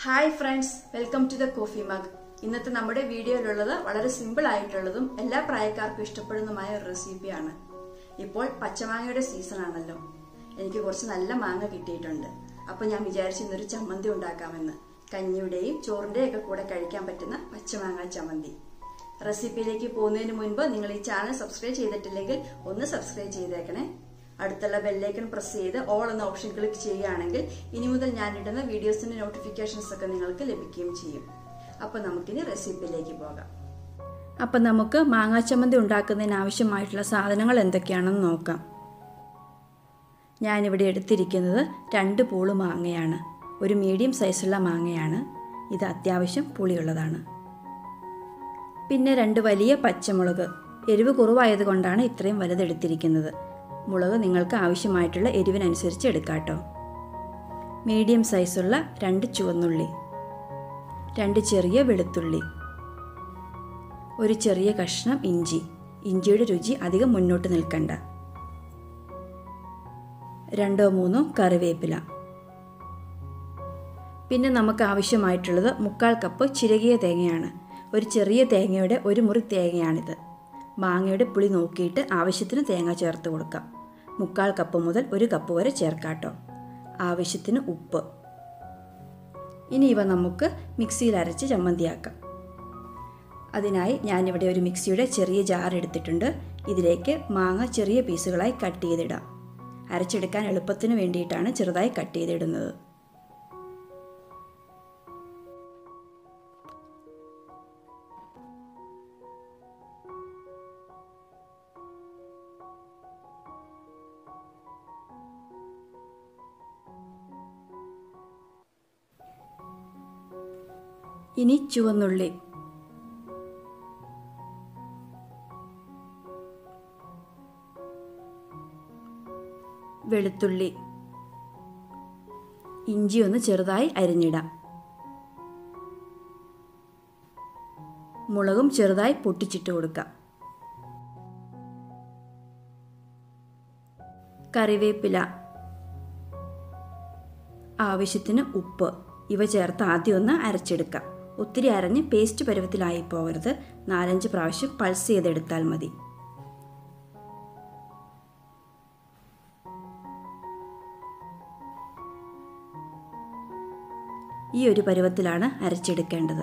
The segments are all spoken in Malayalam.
hi friends welcome to the coffee mug ഇന്നത്തെ നമ്മുടെ വീഡിയോയിലുള്ളത് വളരെ സിമ്പിൾ ആയിട്ടുള്ളതും എല്ലാ പ്രായക്കാർക്കും ഇഷ്ടപ്പെടുന്നതുമായ ഒരു റെസിപ്പിയാണ് ഇപ്പോൾ പച്ചമാങ്ങയുടെ സീസൺ ആണല്ലോ എനിക്ക് കുറച്ച് നല്ല മാങ്ങ കിട്ടിയിട്ടുണ്ട് അപ്പൊ ഞാൻ വിചാരിച്ചു ഇന്നൊരു ചമ്മന്തി ഉണ്ടാക്കാമെന്ന് കഞ്ഞിയുടെയും ചോറിന്റെയും ഒക്കെ കൂടെ കഴിക്കാൻ പറ്റുന്ന പച്ചമാങ്ങ ചമ്മന്തി റെസിപ്പിയിലേക്ക് പോകുന്നതിന് മുൻപ് നിങ്ങൾ ഈ ചാനൽ സബ്സ്ക്രൈബ് ചെയ്തിട്ടില്ലെങ്കിൽ ഒന്ന് സബ്സ്ക്രൈബ് ചെയ്തേക്കണേ അടുത്തുള്ള ബെല്ലൈക്കൺ പ്രസ് ചെയ്ത് ഓൾ എന്ന ഓപ്ഷൻ ക്ലിക്ക് ചെയ്യുകയാണെങ്കിൽ ഇനി മുതൽ ഞാൻ ഇടുന്ന വീഡിയോസിന്റെ നോട്ടിഫിക്കേഷൻസ് ഒക്കെ നിങ്ങൾക്ക് ലഭിക്കുകയും ചെയ്യും അപ്പോൾ നമുക്കിനി റെസിപ്പിയിലേക്ക് പോകാം അപ്പം നമുക്ക് മാങ്ങാച്ചമ്മന്തി ഉണ്ടാക്കുന്നതിന് ആവശ്യമായിട്ടുള്ള സാധനങ്ങൾ എന്തൊക്കെയാണെന്ന് നോക്കാം ഞാനിവിടെ എടുത്തിരിക്കുന്നത് രണ്ട് പൂള് മാങ്ങയാണ് ഒരു മീഡിയം സൈസുള്ള മാങ്ങയാണ് ഇത് അത്യാവശ്യം പുളിയുള്ളതാണ് പിന്നെ രണ്ട് വലിയ പച്ചമുളക് എരിവ് കുറവായതുകൊണ്ടാണ് ഇത്രയും വലുതെടുത്തിരിക്കുന്നത് മുളക് നിങ്ങൾക്ക് ആവശ്യമായിട്ടുള്ള എരിവിനനുസരിച്ച് എടുക്കാട്ടോ മീഡിയം സൈസുള്ള രണ്ട് ചുവന്നുള്ളി രണ്ട് ചെറിയ വെളുത്തുള്ളി ഒരു ചെറിയ കഷ്ണം ഇഞ്ചി ഇഞ്ചിയുടെ രുചി അധികം മുന്നോട്ട് നിൽക്കണ്ട രണ്ടോ മൂന്നോ കറിവേപ്പില പിന്നെ നമുക്ക് ആവശ്യമായിട്ടുള്ളത് മുക്കാൽ കപ്പ് ചിരകിയ തേങ്ങയാണ് ഒരു ചെറിയ തേങ്ങയുടെ ഒരു മുറി തേങ്ങയാണിത് മാങ്ങയുടെ പുളി നോക്കിയിട്ട് ആവശ്യത്തിന് തേങ്ങ ചേർത്ത് കൊടുക്കാം മുക്കാൽ കപ്പ് മുതൽ ഒരു കപ്പ് വരെ ചേർക്കാട്ടോ ആവശ്യത്തിന് ഉപ്പ് ഇനി ഇവ നമുക്ക് മിക്സിയിൽ അരച്ച് ചമ്മന്തിയാക്കാം അതിനായി ഞാനിവിടെ ഒരു മിക്സിയുടെ ചെറിയ ജാർ എടുത്തിട്ടുണ്ട് ഇതിലേക്ക് മാങ്ങ ചെറിയ പീസുകളായി കട്ട് ചെയ്തിടാം അരച്ചെടുക്കാൻ എളുപ്പത്തിന് വേണ്ടിയിട്ടാണ് ചെറുതായി കട്ട് ചെയ്തിടുന്നത് ഇനി ചുവന്നുള്ളി വെളുത്തുള്ളി ഇഞ്ചി ഒന്ന് ചെറുതായി അരിഞ്ഞിടാം മുളകും ചെറുതായി പൊട്ടിച്ചിട്ട് കൊടുക്കാം കറിവേപ്പില ആവശ്യത്തിന് ഉപ്പ് ഇവ ചേർത്ത് ആദ്യം ഒന്ന് അരച്ചെടുക്കാം ഒത്തിരി അരഞ്ഞ് പേസ്റ്റ് പരുവത്തിലായി പോകരുത് നാലഞ്ച് പ്രാവശ്യം പൾസ് ചെയ്തെടുത്താൽ മതി ഈ ഒരു പരുവത്തിലാണ് അരച്ചെടുക്കേണ്ടത്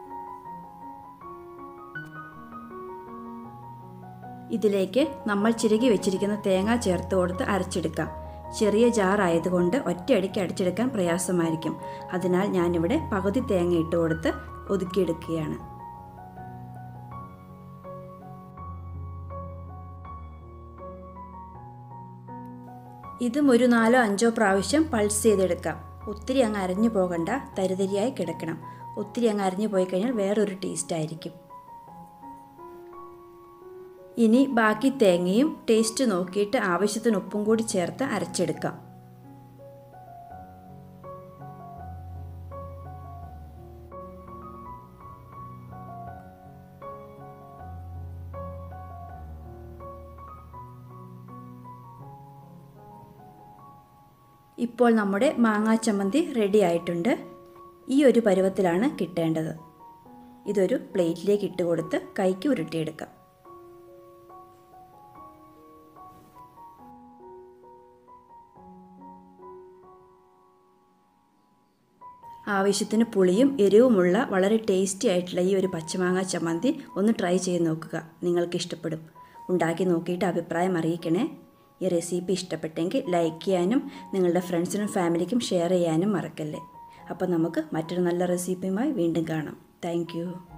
ഇതിലേക്ക് നമ്മൾ ചിരകി വെച്ചിരിക്കുന്ന തേങ്ങ ചേർത്ത് കൊടുത്ത് അരച്ചെടുക്കാം ചെറിയ ജാർ ആയതുകൊണ്ട് ഒറ്റയടിക്ക് അടിച്ചെടുക്കാൻ പ്രയാസമായിരിക്കും അതിനാൽ ഞാനിവിടെ പകുതി തേങ്ങ ഇട്ട് കൊടുത്ത് ഒതുക്കിയെടുക്കുകയാണ് ഇതും ഒരു നാലോ അഞ്ചോ പ്രാവശ്യം പൾസ് ചെയ്തെടുക്കാം ഒത്തിരി അങ്ങ് അരഞ്ഞു പോകണ്ട തരിതരിയായി കിടക്കണം ഒത്തിരി അങ്ങ് അരഞ്ഞു പോയി കഴിഞ്ഞാൽ വേറൊരു ടേസ്റ്റ് ആയിരിക്കും ഇനി ബാക്കി തേങ്ങയും ടേസ്റ്റ് നോക്കിയിട്ട് ആവശ്യത്തിന് ഉപ്പും കൂടി ചേർത്ത് അരച്ചെടുക്കാം ഇപ്പോൾ നമ്മുടെ മാങ്ങാ ചമ്മന്തി റെഡി ആയിട്ടുണ്ട് ഈ ഒരു പരുവത്തിലാണ് കിട്ടേണ്ടത് ഇതൊരു പ്ലേറ്റിലേക്ക് ഇട്ട് കൊടുത്ത് കൈക്ക് ഉരുട്ടിയെടുക്കാം ആവശ്യത്തിന് പുളിയും എരിവുമുള്ള വളരെ ടേസ്റ്റി ആയിട്ടുള്ള ഈ ഒരു പച്ചമാങ്ങ ചമ്മന്തി ഒന്ന് ട്രൈ ചെയ്ത് നോക്കുക നിങ്ങൾക്ക് ഇഷ്ടപ്പെടും ഉണ്ടാക്കി നോക്കിയിട്ട് അഭിപ്രായം അറിയിക്കണേ ഈ റെസിപ്പി ഇഷ്ടപ്പെട്ടെങ്കിൽ ലൈക്ക് ചെയ്യാനും നിങ്ങളുടെ ഫ്രണ്ട്സിനും ഫാമിലിക്കും ഷെയർ ചെയ്യാനും മറക്കല്ലേ അപ്പോൾ നമുക്ക് മറ്റൊരു നല്ല റെസിപ്പിയുമായി വീണ്ടും കാണാം താങ്ക്